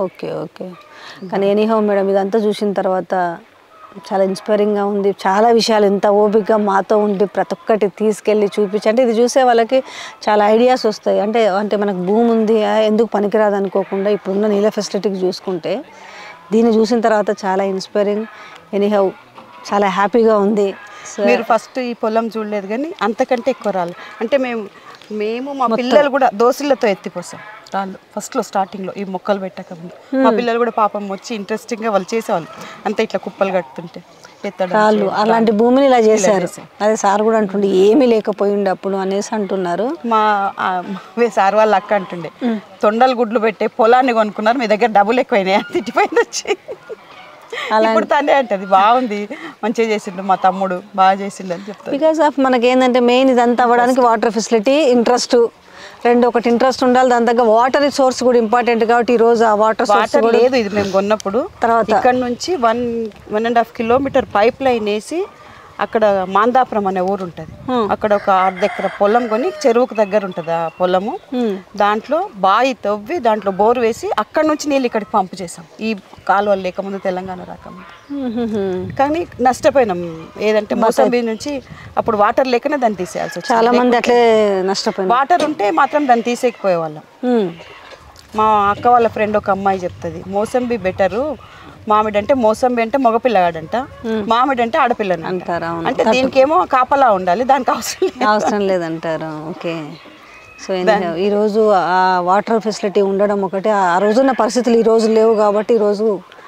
Okay okay కానీ anyhow madam ఇదంతా చూసిన తర్వాత చాలా ఇన్స్పైరింగ్గా ఉంది చాలా విషయాలు ఇంత ఓపికగా మాతో ఉండి ప్రతి ఒక్కటి తీసుకెళ్ళి చూపించి అంటే ఇది చూసే వాళ్ళకి చాలా ఐడియాస్ వస్తాయి అంటే అంటే మనకు భూమి ఉంది ఆ, ఎందుకు పనికిరాదు అనుకోకుండా ఇప్పుడున్న నీళ్ళ ఫెసిలిటీకి చూసుకుంటే దీన్ని చూసిన తర్వాత చాలా ఇన్స్పైరింగ్ ఎనీహౌ చాలా హ్యాపీగా ఉంది సో మీరు ఫస్ట్ ఈ పొలం చూడలేదు కానీ అంతకంటే ఎక్కువ రాళ్ళు అంటే మేము మేము మా పిల్లలు కూడా దోశలతో ఎత్తిపోసాం రాళ్ళు ఫస్ట్లో స్టార్టింగ్లో ఈ మొక్కలు పెట్టక ముందు మా పిల్లలు కూడా పాపం వచ్చి ఇంట్రెస్టింగ్గా వాళ్ళు చేసేవాళ్ళు అంతే ఇట్లా కుప్పలు కడుతుంటే ఎత్తడం రాళ్ళు అలాంటి భూమిని ఇలా చేశారు అదే సార్ కూడా అంటుండే ఏమీ లేకపోయిండు అప్పుడు అనేసి అంటున్నారు మా ఆ, మా సార్ వాళ్ళ అక్క అంటుండే తొండలు గుడ్లు పెట్టే పొలాన్ని కొనుక్కున్నారు మీ దగ్గర డబ్బులు ఎక్కువైనాయి అని తిట్టిపోయింది వచ్చి ఇప్పుడు తనే అంటది బాగుంది మంచిగా చేసిండు మా తమ్ముడు బాగా చేసిండు అని చెప్తారు బికాస్ ఆఫ్ మనకి ఏంటంటే మెయిన్ ఇదంతా అవ్వడానికి వాటర్ ఫెసిలిటీ ఇంట్రెస్ట్ రెండు ఒకటి ఇంట్రెస్ట్ ఉండాలి దాని దగ్గర వాటర్ సోర్స్ కూడా ఇంపార్టెంట్ కాబట్టి ఈ రోజు ఆ వాటర్ సోర్స్ వాటర్ లేదు ఇది మేము కొన్నప్పుడు తర్వాత? ఇక్కడ నుంచి one one and half kilometre pipe line వేసి అక్కడ మాందాపురం అనే ఊరు ఉంటుంది అక్కడ ఒక అర్ధ ఎకర పొలం కొని చెరువుకు దగ్గర ఉంటుంది ఆ పొలము దాంట్లో బావి తవ్వి దాంట్లో బోర్ వేసి అక్కడ నుంచి నీళ్ళు ఇక్కడికి పంపు చేసాం ఈ కాలువలు లేకముందు తెలంగాణ రాకముందు కానీ నష్టపోయినాం ఏదంటే మోసంబీ నుంచి అప్పుడు వాటర్ లేకనే దాన్ని తీసేయాల్సి వచ్చింది చాలా మంది అట్లే నష్టపోయినారు వాటర్ ఉంటే మాత్రం దాన్ని తీసేయకపోయే వాళ్ళం ఉమ్. మా అక్క వాళ్ళ ఫ్రెండ్ ఒక అమ్మాయి చెప్తుంది మోసంబి బెటరు మామిడి అంటే మోసంబి అంటే మగపిల్లగాడంట మామిడి అంటే ఆడపిల్లని అంటారు అవును అంటే దీనికేమో కాపలా ఉండాలి దానికి అవసరం లేదు అవసరం లేదంటారు ఓకే సో anyhow, ఈ రోజు ఆ వాటర్ ఫెసిలిటీ ఉండడం ఒకటి ఆ రోజున్న పరిస్థితులు ఈ రోజు లేవు కాబట్టి ఈ రోజు